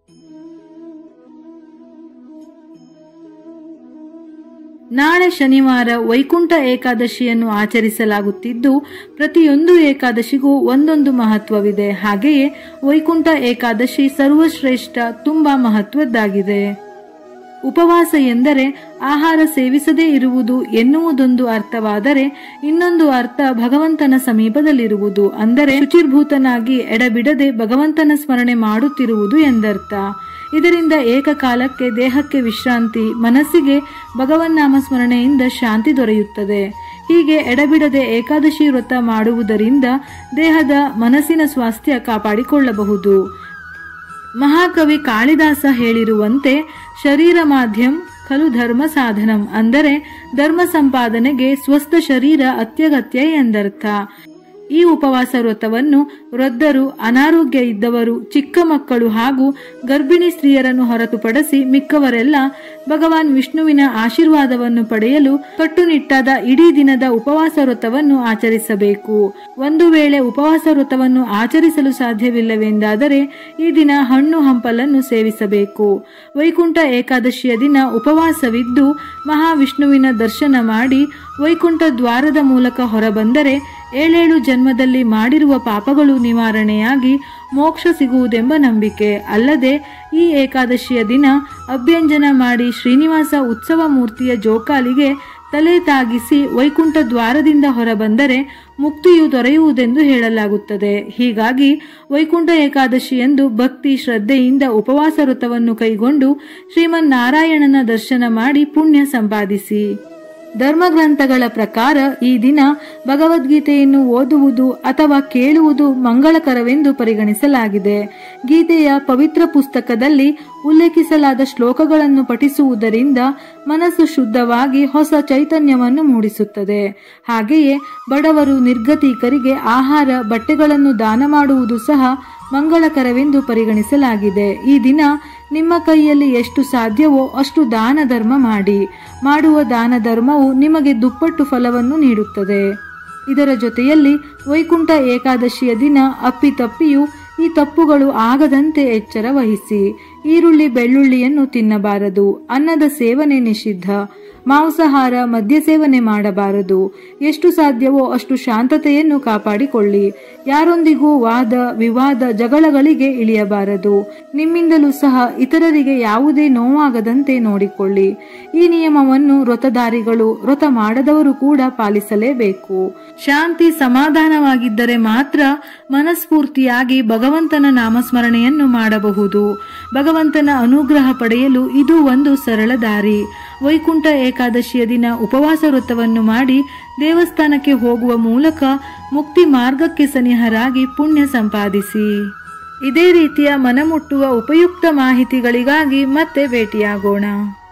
ನಾಳೆ ಶನಿವಾರ ವೈಕುಂಠ ಏಕಾದಶಿಯನ್ನು ಆಚರಿಸಲಾಗುತ್ತಿದ್ದು ಪ್ರತಿಯೊಂದು ಏಕಾದಶಿಗೂ ಒಂದೊಂದು ಮಹತ್ವವಿದೆ ಹಾಗೆಯೇ ವೈಕುಂಠ ಏಕಾದಶಿ ಸರ್ವಶ್ರೇಷ್ಠ ತುಂಬಾ ಮಹತ್ವದ್ದಾಗಿದೆ ಉಪವಾಸ ಎಂದರೆ ಆಹಾರ ಸೇವಿಸದೇ ಇರುವುದು ಎನ್ನುವುದೊಂದು ಅರ್ಥವಾದರೆ ಇನ್ನೊಂದು ಅರ್ಥ ಭಗವಂತನ ಸಮೀಪದಲ್ಲಿರುವುದು ಅಂದರೆ ಶುಚಿರ್ಭೂತನಾಗಿ ಎಡಬಿಡದೆ ಭಗವಂತನ ಸ್ಮರಣೆ ಮಾಡುತ್ತಿರುವುದು ಎಂದರ್ಥ ಇದರಿಂದ ಏಕಕಾಲಕ್ಕೆ ದೇಹಕ್ಕೆ ವಿಶ್ರಾಂತಿ ಮನಸ್ಸಿಗೆ ಭಗವನ್ನಾಮ ಸ್ಮರಣೆಯಿಂದ ಶಾಂತಿ ದೊರೆಯುತ್ತದೆ ಹೀಗೆ ಎಡಬಿಡದೆ ಏಕಾದಶಿ ವ್ರತ ಮಾಡುವುದರಿಂದ ದೇಹದ ಮನಸ್ಸಿನ ಸ್ವಾಸ್ಥ್ಯ ಕಾಪಾಡಿಕೊಳ್ಳಬಹುದು ಮಹಾಕವಿ ಕಾಳಿದಾಸ ಹೇಳಿರುವಂತೆ ಶರೀರ ಮಾಧ್ಯಂ ಖಲು ಧರ್ಮ ಸಾಧನಂ ಅಂದರೆ ಧರ್ಮ ಸಂಪಾದನೆಗೆ ಸ್ವಸ್ಥ ಶರೀರ ಅತ್ಯಗತ್ಯ ಎಂದರ್ಥ ಈ ಉಪವಾಸ ವ್ರತವನ್ನು ವೃದ್ಧರು ಅನಾರೋಗ್ಯ ಇದ್ದವರು ಚಿಕ್ಕ ಮಕ್ಕಳು ಹಾಗೂ ಗರ್ಭಿಣಿ ಸ್ತ್ರೀಯರನ್ನು ಹೊರತುಪಡಿಸಿ ಮಿಕ್ಕವರೆಲ್ಲ ಭಗವಾನ್ ವಿಷ್ಣುವಿನ ಆಶೀರ್ವಾದವನ್ನು ಪಡೆಯಲು ಕಟ್ಟುನಿಟ್ಟಾದ ಇಡೀ ದಿನದ ಉಪವಾಸ ವ್ರತವನ್ನು ಆಚರಿಸಬೇಕು ಒಂದು ವೇಳೆ ಉಪವಾಸ ವ್ರತವನ್ನು ಆಚರಿಸಲು ಸಾಧ್ಯವಿಲ್ಲವೆಂದಾದರೆ ಈ ದಿನ ಹಣ್ಣು ಹಂಪಲನ್ನು ಸೇವಿಸಬೇಕು ವೈಕುಂಠ ಏಕಾದಶಿಯ ದಿನ ಉಪವಾಸವಿದ್ದು ಮಹಾವಿಷ್ಣುವಿನ ದರ್ಶನ ಮಾಡಿ ವೈಕುಂಠ ದ್ವಾರದ ಮೂಲಕ ಹೊರಬಂದರೆ ಏಳೇಳು ಜನ್ಮದಲ್ಲಿ ಮಾಡಿರುವ ಪಾಪಗಳು ನಿವಾರಣೆಯಾಗಿ ಮೋಕ್ಷ ಸಿಗುವುದೆಂಬ ನಂಬಿಕೆ ಅಲ್ಲದೆ ಈ ಏಕಾದಶಿಯ ದಿನ ಅಭ್ಯಂಜನ ಮಾಡಿ ಶ್ರೀನಿವಾಸ ಉತ್ಸವ ಮೂರ್ತಿಯ ಜೋಕಾಲಿಗೆ ತಲೆ ತಾಗಿಸಿ ವೈಕುಂಠ ದ್ವಾರದಿಂದ ಹೊರಬಂದರೆ ಮುಕ್ತಿಯು ದೊರೆಯುವುದೆಂದು ಹೇಳಲಾಗುತ್ತದೆ ಹೀಗಾಗಿ ವೈಕುಂಠ ಏಕಾದಶಿಯಂದು ಭಕ್ತಿ ಶ್ರದ್ಧೆಯಿಂದ ಉಪವಾಸ ವ್ರತವನ್ನು ಕೈಗೊಂಡು ಶ್ರೀಮನ್ನಾರಾಯಣನ ದರ್ಶನ ಮಾಡಿ ಪುಣ್ಯ ಸಂಪಾದಿಸಿ ಧರ್ಮಗ್ರಂಥಗಳ ಪ್ರಕಾರ ಈ ದಿನ ಭಗವದ್ಗೀತೆಯನ್ನು ಓದುವುದು ಅಥವಾ ಕೇಳುವುದು ಮಂಗಳಕರವೆಂದು ಪರಿಗಣಿಸಲಾಗಿದೆ ಗೀತೆಯ ಪವಿತ್ರ ಪುಸ್ತಕದಲ್ಲಿ ಉಲ್ಲೇಖಿಸಲಾದ ಶ್ಲೋಕಗಳನ್ನು ಪಠಿಸುವುದರಿಂದ ಮನಸ್ಸು ಶುದ್ಧವಾಗಿ ಹೊಸ ಚೈತನ್ಯವನ್ನು ಮೂಡಿಸುತ್ತದೆ ಹಾಗೆಯೇ ಬಡವರು ನಿರ್ಗತಿಕರಿಗೆ ಆಹಾರ ಬಟ್ಟೆಗಳನ್ನು ದಾನ ಮಾಡುವುದು ಸಹ ಮಂಗಳಕರವೆಂದು ಪರಿಗಣಿಸಲಾಗಿದೆ ಈ ದಿನ ನಿಮ್ಮ ಕೈಯಲ್ಲಿ ಎಷ್ಟು ಸಾಧ್ಯವೋ ಅಷ್ಟು ದಾನ ಧರ್ಮ ಮಾಡಿ ಮಾಡುವ ದಾನ ಧರ್ಮವು ನಿಮಗೆ ದುಪ್ಪಟ್ಟು ಫಲವನ್ನು ನೀಡುತ್ತದೆ ಇದರ ಜೊತೆಯಲ್ಲಿ ವೈಕುಂಠ ಏಕಾದಶಿಯ ದಿನ ಅಪ್ಪಿತಪ್ಪಿಯು ಈ ತಪ್ಪುಗಳು ಆಗದಂತೆ ಎಚ್ಚರ ವಹಿಸಿ ಈರುಳ್ಳಿ ಬೆಳ್ಳುಳ್ಳಿಯನ್ನು ತಿನ್ನಬಾರದು ಅನ್ನದ ಸೇವನೆ ನಿಷಿದ್ಧ ಮಾಂಸಾಹಾರ ಮದ್ಯ ಸೇವನೆ ಮಾಡಬಾರದು ಎಷ್ಟು ಸಾಧ್ಯವೋ ಅಷ್ಟು ಶಾಂತತೆಯನ್ನು ಕಾಪಾಡಿಕೊಳ್ಳಿ ಯಾರೊಂದಿಗೂ ವಾದ ವಿವಾದ ಜಗಳಗಳಿಗೆ ಇಳಿಯಬಾರದು ನಿಮ್ಮಿಂದಲೂ ಸಹ ಇತರರಿಗೆ ಯಾವುದೇ ನೋವಾಗದಂತೆ ನೋಡಿಕೊಳ್ಳಿ ಈ ನಿಯಮವನ್ನು ವ್ರತಧಾರಿಗಳು ವ್ರತ ಮಾಡದವರು ಕೂಡ ಪಾಲಿಸಲೇಬೇಕು ಶಾಂತಿ ಸಮಾಧಾನವಾಗಿದ್ದರೆ ಮಾತ್ರ ಮನಸ್ಫೂರ್ತಿಯಾಗಿ ಭಗವಂತನ ನಾಮಸ್ಮರಣೆಯನ್ನು ಮಾಡಬಹುದು ಭಗವಂತನ ಅನುಗ್ರಹ ಪಡೆಯಲು ಇದು ಒಂದು ಸರಳ ದಾರಿ ವೈಕುಂಠ ಏಕಾದಶಿಯ ದಿನ ಉಪವಾಸ ವ್ರತವನ್ನು ಮಾಡಿ ದೇವಸ್ಥಾನಕ್ಕೆ ಹೋಗುವ ಮೂಲಕ ಮುಕ್ತಿ ಮಾರ್ಗಕ್ಕೆ ಸನಿಹರಾಗಿ ಪುಣ್ಯ ಸಂಪಾದಿಸಿ ಇದೇ ರೀತಿಯ ಮನಮುಟ್ಟುವ ಉಪಯುಕ್ತ ಮಾಹಿತಿಗಳಿಗಾಗಿ ಮತ್ತೆ ಭೇಟಿಯಾಗೋಣ